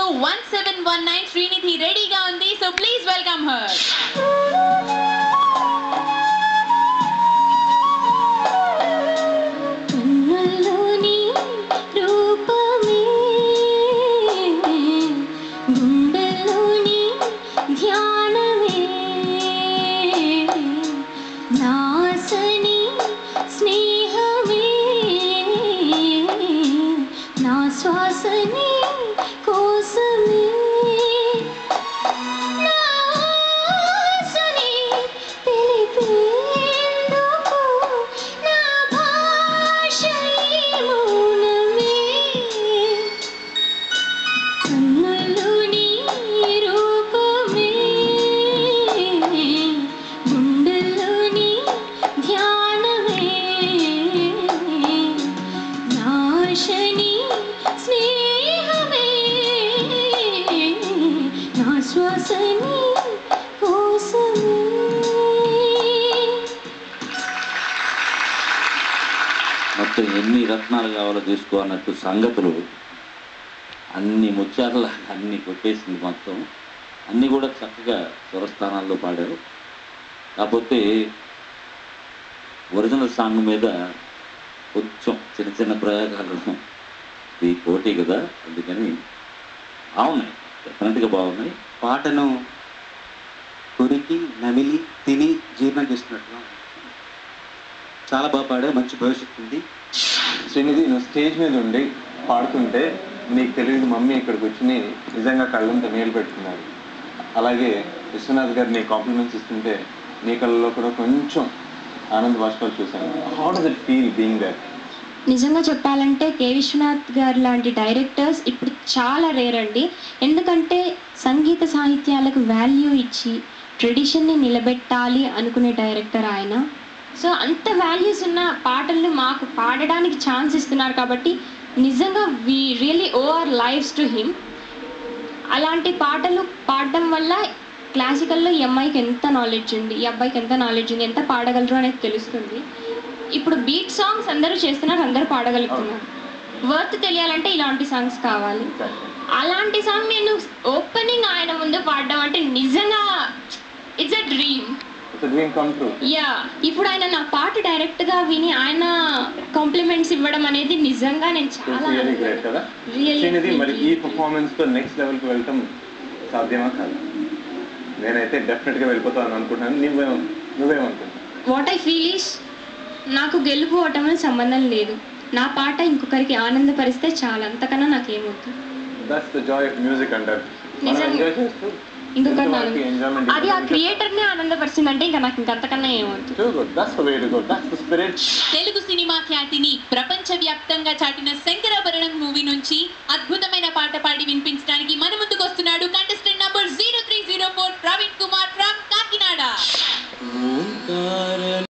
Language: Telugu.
One seven one nine Srinidhi రెడీగా ఉంది సో ప్లీజ్ వెల్కమ్ హర్ కన్నుల్లోని రూపమే గుండెల్లోని ధ్యానమే నాసని స్నేహమే నా శ్వాసని కోసమే నా ఆశని తెలిపేందుకు నా భాష ఈ మౌనమే కన్నుల్లోని రూపమే గుండెల్లోని ధ్యానమే నాశని స్నేహమే నా శ్వాసని కోసమే మొత్తం ఎన్ని రత్నాలు కావాలో తీసుకో అన్నట్టు సంగతులు అన్ని ముత్యాల అన్ని కొట్టేసింది మొత్తం అన్నీ కూడా చక్కగా స్వరస్థానాల్లో పాడారు కాకపోతే ఒరిజినల్ సాంగ్ మీద కొంచెం చిన్న చిన్న ప్రయోగాలు ఈ పోటీ కదా అందుకని బాగున్నాయి డెఫినెట్గా బాగున్నాయి పాటను కొరికి నమిలి తిని జీర్ణం చేస్తున్నట్టుగా ఉంది. చాలా బాగా పాడా మంచి భవిష్యత్తు ఉంది శ్రీనిధి నువ్వు స్టేజ్ మీద ఉండి పాడుతుంటే నీకు తెలియదు మమ్మీ ఇక్కడికి వచ్చి నిజంగా కళ్ళంతా నీళ్ళు పెట్టుకున్నారు అలాగే విశ్వనాథ్ గారు నీ కాంప్లిమెంట్స్ ఇస్తుంటే నీ కళ్ళలో కూడా కొంచెం ఆనంద బాష్పాలు చూశాను how does it feel being that నిజంగా చెప్పాలంటే కె విశ్వనాథ్ గారు లాంటి డైరెక్టర్స్ ఇప్పుడు చాలా రేర్ అండి ఎందుకంటే సంగీత సాహిత్యాలకు వాల్యూ ఇచ్చి ట్రెడిషన్ని నిలబెట్టాలి అనుకునే డైరెక్టర్ ఆయన సో అంత వాల్యూస్ ఉన్న పాటలు మాకు పాడడానికి ఛాన్స్ ఇస్తున్నారు కాబట్టి నిజంగా we really owe our lifes to him అలాంటి పాటలు పాడడం వల్ల క్లాసికల్లో ఈ అమ్మాయికి ఎంత నాలెడ్జ్ ఉంది ఈ అబ్బాయికి ఎంత నాలెడ్జ్ ఉంది ఎంత పాడగలరు అనేది తెలుస్తుంది ఇప్పుడు బీట్ సాంగ్స్ అందరూ చేస్తున్నారు అందరూ పాడగలుగుతున్నారు వర్త్ తెలియాలంటే ఇలాంటి సాంగ్స్ కావాలి అలాంటి సాంగ్ నేను ఓపెనింగ్ ఆయన ముందు పాడడం అంటే నిజంగా it's a dream it's dream come true yeah ఇప్పుడు ఆయన నా పాట డైరెక్ట్ గా విని ఆయన కాంప్లిమెంట్స్ ఇవ్వడం అనేది నిజంగా నేను చాలా రియలీ గ్రేట్ కదా Really శ్రీనిధి మరి ఈ great. పర్ఫార్మెన్స్ తో నెక్స్ట్ లెవెల్ కి వెళ్ళటం సాధ్యమా కాదు నేనైతే డెఫినెట్ గా వెళ్ళిపోతాను అనుకుంటున్నాను నువ్వే నువ్వేమనుకుంటున్నావు వాట్ ఐ ఫీల్ ఈస్ నాకు గెలుపు ఓటమి సంబంధం లేదు నా పాట ఇంకొకరికి ఆనందపరిస్తే చాలా అంతకన్నా నాకేమవుతుంది that's the joy of music అంటారు మనం నిజంగా. ఎంజాయ్ చేస్తూ ఇంకొకరిని ఎదుటి వాళ్ళకి ఆనంద- enjoyment అది ఆ ఇవ్వడం. క్రియేటర్ నే ఆనందపరిచిందంటే ఇంకా నాకు ఇంకంతకన్నా ఏమవుతుంది Too good. That's the way to go. That's the spirit. Telugu సినిమా ఖ్యాతిని ప్రపంచ వ్యాప్తంగా చాటిన శంకరాభరణం మూవీ నుంచి అద్భుతమైన పాట పాడి వినిపించడానికి మన ముందుకు వస్తున్నాడు